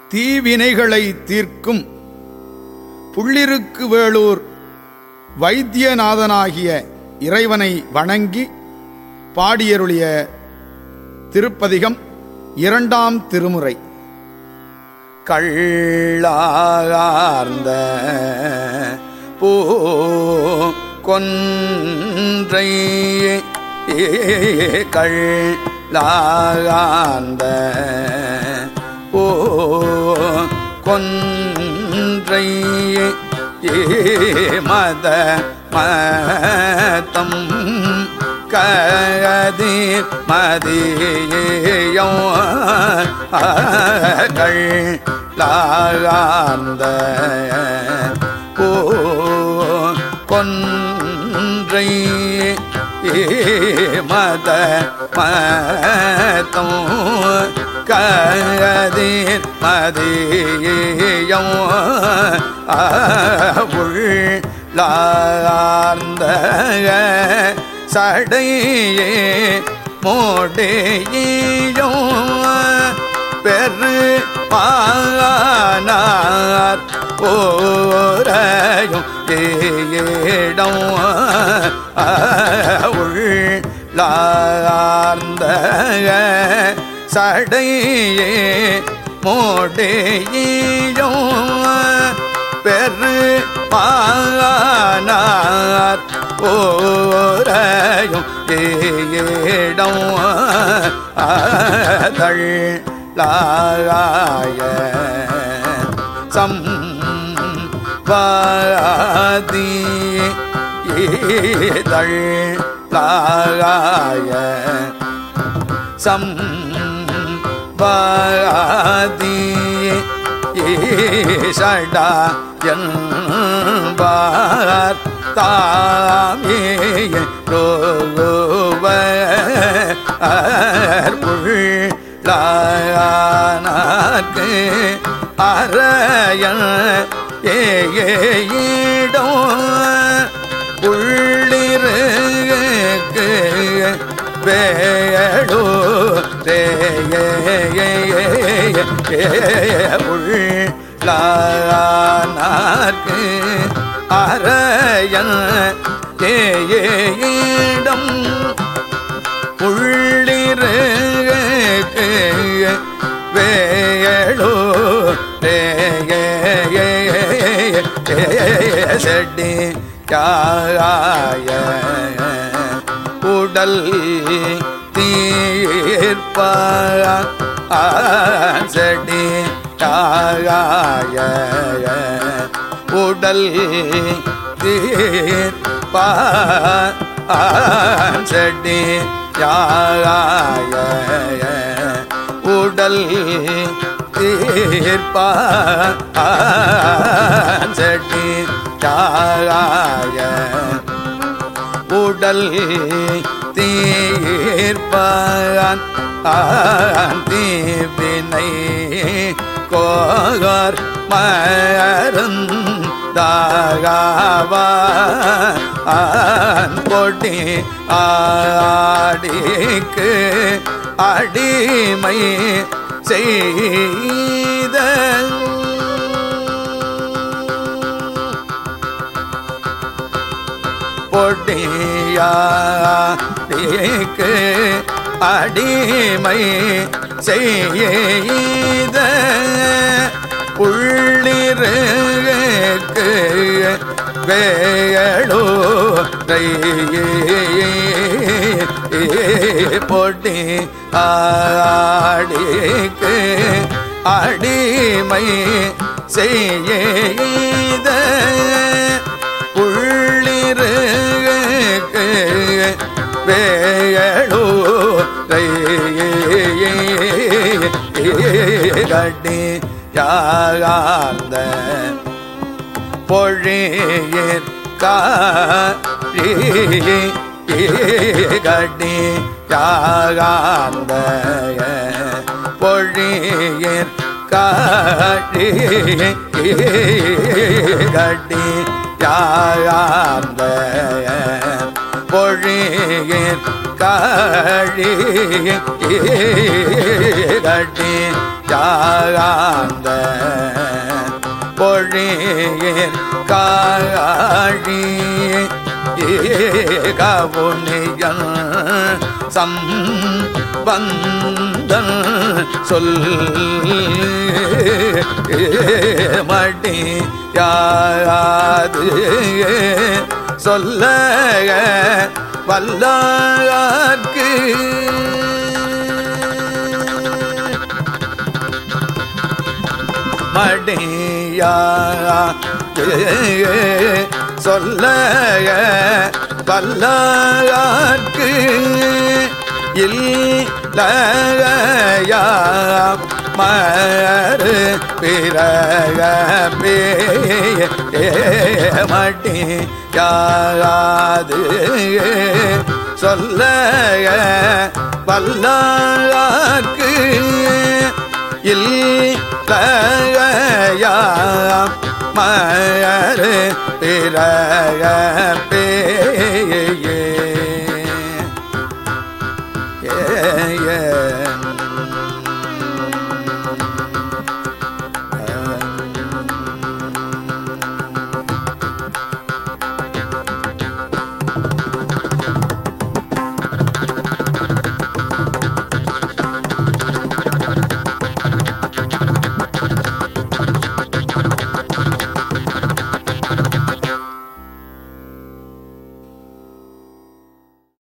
தீவினைகளை தீர்க்கும் புள்ளிருக்கு வேளூர் வைத்தியநாதனாகிய இறைவனை வணங்கி பாடியருளிய திருப்பதிகம் இரண்டாம் திருமுறை கள்ளார்ந்த பூ கொன்றை கள்ளார்ந்த பூ கொன்றை மத மதம் கதி மதியோ கள்ளார்ந்த பூ கொன்றை மத மதம் கதிர் மதியோ உள்ளார்ந்த சடையே மோடையோ பெரு பானார் ஓரையும் ஏடம் உள்ளார்ந்த சடையே மோடையோ பெரு பானார் ஓரையும் ஏடம் தள்ளாய சம் வாதி தள்ளாய சம் வாதி சடா என்பார் தாமே உள்ளானாக்கு அறையன் ஏயிடம் உள்ளிருக்கு வேடோ உள்ளானாக்கு அறையன் ஏயிடம் உள்ளிருக்கு வேளோ செடி காய உடல் தீர்ப்ப செடி காய உடல் தீர்ப்ப செடி யாய உடல் தீர்ப்ப செடி யாய உடல் தீர்ப்பான் தீவினை கோகர் மருந்தாகவான் கொடி ஆடிக்கு அடிமை செய்த பொடியாடிக்கு அடிமை செய்த உள்ளிருக்கு வேளோ பொடி ஆடிக்கு அடிமை செய்த உள்ளிருக்கு வேளோ கட்டி யாகாந்த பொழியிற் காரி கட்டி யாகாந்த பொழியிற் காரி கட்டி யாகாந்த பொழியிற் காழி கட்டி யாந்த பொழியின் காழி கவுனியன் சம் வந்தன் சொல் மடி யாது சொல்ல வல்லார்க்கு மடியா சொல்ல வல்லார்க்கு இல்லையா மறு பிறக மடி யாது சொல்ல வல்லார்க்கு இல்லையா மறு பிறக